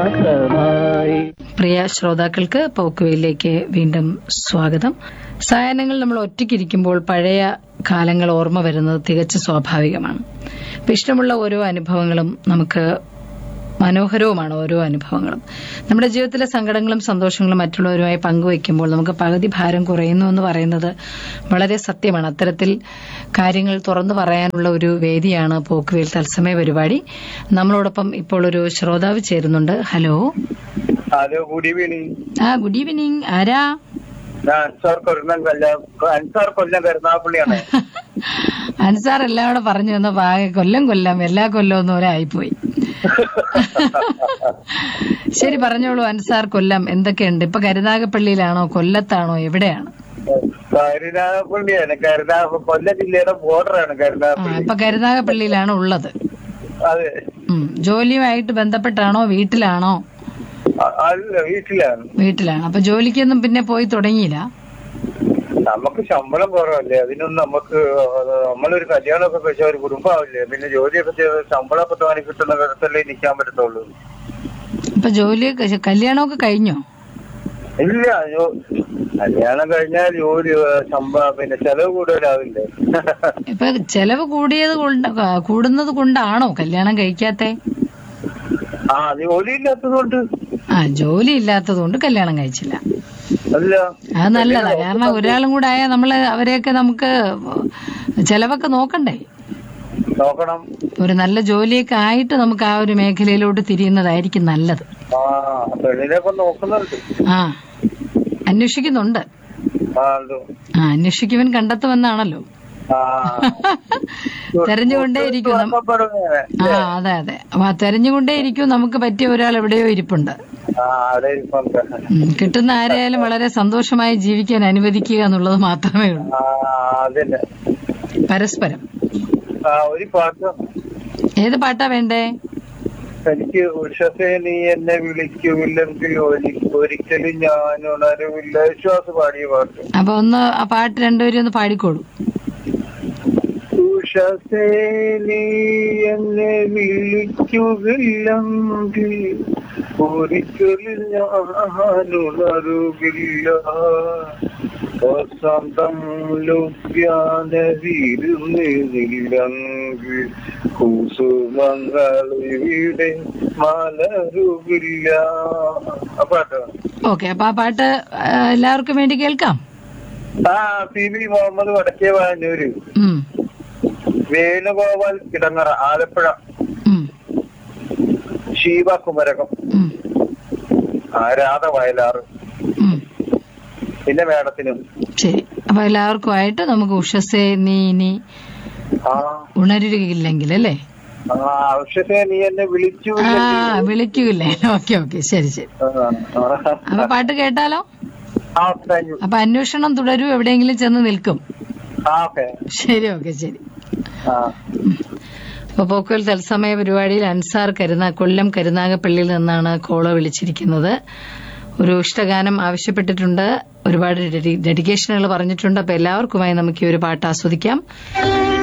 പ്രിയ ശ്രോതാക്കൾക്ക് പോക്കുവയിലേക്ക് വീണ്ടും സ്വാഗതം സായാഹ്നങ്ങൾ നമ്മൾ ഒറ്റയ്ക്കിരിക്കുമ്പോൾ പഴയ കാലങ്ങൾ ഓർമ്മ വരുന്നത് തികച്ച സ്വാഭാവികമാണ് അപ്പൊ ഇഷ്ടമുള്ള ഓരോ അനുഭവങ്ങളും നമുക്ക് മനോഹരവുമാണ് ഓരോ അനുഭവങ്ങളും നമ്മുടെ ജീവിതത്തിലെ സങ്കടങ്ങളും സന്തോഷങ്ങളും മറ്റുള്ളവരുമായി പങ്കുവയ്ക്കുമ്പോൾ നമുക്ക് പകുതി ഭാരം കുറയുന്നു എന്ന് പറയുന്നത് വളരെ സത്യമാണ് അത്തരത്തിൽ കാര്യങ്ങൾ തുറന്നു പറയാനുള്ള ഒരു വേദിയാണ് പോക്കുവേൽ തത്സമയ പരിപാടി നമ്മളോടൊപ്പം ഇപ്പോൾ ഒരു ശ്രോതാവ് ചേരുന്നുണ്ട് ഹലോ ഹലോ ഗുഡ് ഈവനിങ് ആ ഗുഡ് ഈവനിങ് ആരാ ഞാൻ അൻസാർ കൊല്ലം കൊല്ലം അൻസാർ കൊല്ലം കരുനാഗപ്പള്ളിയാണ് അൻസാർ എല്ലാം കൂടെ പറഞ്ഞു വന്ന പാകെ കൊല്ലം കൊല്ലം എല്ലാ കൊല്ലവും ഒന്നും ഒരായിപ്പോയി ശരി പറഞ്ഞോളൂ അൻസാർ കൊല്ലം എന്തൊക്കെയുണ്ട് ഇപ്പൊ കരുനാഗപ്പള്ളിയിലാണോ കൊല്ലത്താണോ എവിടെയാണ് കരുനാഗപ്പള്ളിയാണ് കരുനാ കൊല്ലം ജില്ലയുടെ ബോർഡറാണ് ആ കരുനാഗപ്പള്ളി ഇപ്പൊ കരുനാഗപ്പള്ളിയിലാണ് ഉള്ളത് അതെ ഉം. ജോലിയുമായിട്ട് ബന്ധപ്പെട്ടാണോ വീട്ടിലാണോ അ- അല്ല വീട്ടിലാണ് വീട്ടിലാണ് അപ്പൊ ജോലിക്കൊന്നും പിന്നെ പോയി തുടങ്ങിയില്ല നമുക്ക് ശമ്പളം കുറവല്ലേ അതിനൊന്നും നമുക്ക് അത് നമ്മളൊരു കല്യാണമൊക്കെ കഴിച്ച ഒരു കുടുംബമാവില്ലേ പിന്നെ ജോലിയൊക്കെ ചെയ്ത് ശമ്പളമൊക്കെ തോന്നി കിട്ടുന്ന വിധത്തല്ലേ നിൽക്കാൻ പറ്റത്തുള്ളൂ ഇപ്പൊ ജോലി കല്യാണമൊക്കെ കഴിഞ്ഞോ ഇല്ല ജോ- കല്യാണം കഴിഞ്ഞാൽ ജോലി ശമ്പ പിന്നെ ചെലവ് കൂടുതലാവില്ലേ ഇപ്പൊ ചെലവ് കൂടിയത് കൊണ്ട് കൂടുന്നത് കൊണ്ടാണോ കല്യാണം കഴിക്കാത്തെ ആ ജോലി ഇല്ലാത്തതുകൊണ്ട് ആ ജോലി ഇല്ലാത്തത് കൊണ്ട് കല്യാണം കഴിച്ചില്ല അല്ല അത് നല്ലതാ കാരണം ഒരാളും കൂടെ ആയാൽ നമ്മള് അവരെയൊക്കെ നമുക്ക് ചെലവൊക്കെ നോക്കണ്ടേ നോക്കണം ഒരു നല്ല ജോലിയൊക്കെ ആയിട്ട് നമുക്ക് ആ ഒരു മേഖലയിലോട്ട് തിരിയുന്നതായിരിക്കും നല്ലത് ആ പെണ്ണിനൊക്കെ നോക്കുന്നുണ്ട് ആ അന്വേഷിക്കുന്നുണ്ട് ആ ഉണ്ട്. ആ അന്വേഷിക്കുവൻ കണ്ടെത്തുമെന്നാണല്ലോ ആ തെരഞ്ഞുകൊണ്ടേയിരിക്കും നം- നോക്കപ്പെടുന്നതാണ്. ആ അതെ അതെ അപ്പൊ ആ തെരഞ്ഞുകൊണ്ടേയിരിക്കും നമുക്ക് പറ്റിയ ഒരാൾ എവിടെയോ ഇരിപ്പുണ്ട് ആ അവിടെ ഇരിപ്പുണ്ട് ഉം, കിട്ടുന്ന ആരെയായാലും വളരെ സന്തോഷമായി ജീവിക്കാൻ അനുവദിക്കുക എന്നുള്ളത് മാത്രമേ ഉള്ളൂ ആ അതന്നെ പരസ്പരം ആ ഒരു പാട്ട് ഏത് പാട്ടാ വേണ്ടേ എനിക്ക് ഉഷസേ നീ എന്നെ വിളിക്കുമില്ലെങ്കിൽ ഒരി- ഒരിക്കലും ഞാൻ ഉണരുമില്ല വിശ്വാസ് പാടിയ പാട്ട് അപ്പൊ ഒന്ന് ആ പാട്ട് രണ്ടുപേരും ഒന്ന് പാടിക്കോളൂ ഉഷസേ നീ എന്നെ വിളിക്കുകില്ലെങ്കിൽ ഒരിക്കലും ഞാൻ ഉണരുകില്ല വസന്തം ലുപ്യാനവിരുന്നില്ലെങ്കിൽ കുസുമങ്ങൾ ഇവിടെ മലരുകില്ല ആ പാട്ട് ഓക്കെ അപ്പൊ ആ പാട്ട് ആ, എല്ലാവർക്കും വേണ്ടി കേൾക്കാം ആ പി വി മുഹമ്മദ് വടക്കേ വാനൂര് ഉം, വേണുഗോപാൽ കിടങ്ങറ ആലപ്പുഴ ഉം, ഷീബ കുമരകം ഉം, ആരാധ വയലാറ് ഉം. പിന്നെ മേഡത്തിനും ശരി അപ്പൊ എല്ലാവർക്കും ആയിട്ട് നമുക്ക് ഉഷസേ നീ ഇനി ആ ഉണരുകയില്ലെങ്കിൽ അല്ലേ ആ ആവശ്യത്തെ നീ എന്നെ വിളിച്ചു ആ വിളിക്കൂല്ലേ ഓക്കെ ഓക്കെ ശരി ശരി അപ്പൊ പാട്ട് കേട്ടാലോ ആ താങ്ക് യു അപ്പൊ അന്വേഷണം തുടരും എവിടെയെങ്കിലും ചെന്ന് നിൽക്കും ആ ഓക്കെ ശരി ഓക്കെ ശരി ആ അപ്പൊ പോക്കുവൽ തത്സമയ പരിപാടിയിൽ അൻസാർ കരുനാ കൊല്ലം കരുനാഗപ്പള്ളിയിൽ നിന്നാണ് കോള് വിളിച്ചിരിക്കുന്നത് ഒരു ഇഷ്ടഗാനം ആവശ്യപ്പെട്ടിട്ടുണ്ട് ഒരുപാട് ഡെഡി- ഡെഡിക്കേഷനുകൾ പറഞ്ഞിട്ടുണ്ട് അപ്പൊ എല്ലാവർക്കുമായി നമുക്ക് ഈ ഒരു പാട്ട് ആസ്വദിക്കാം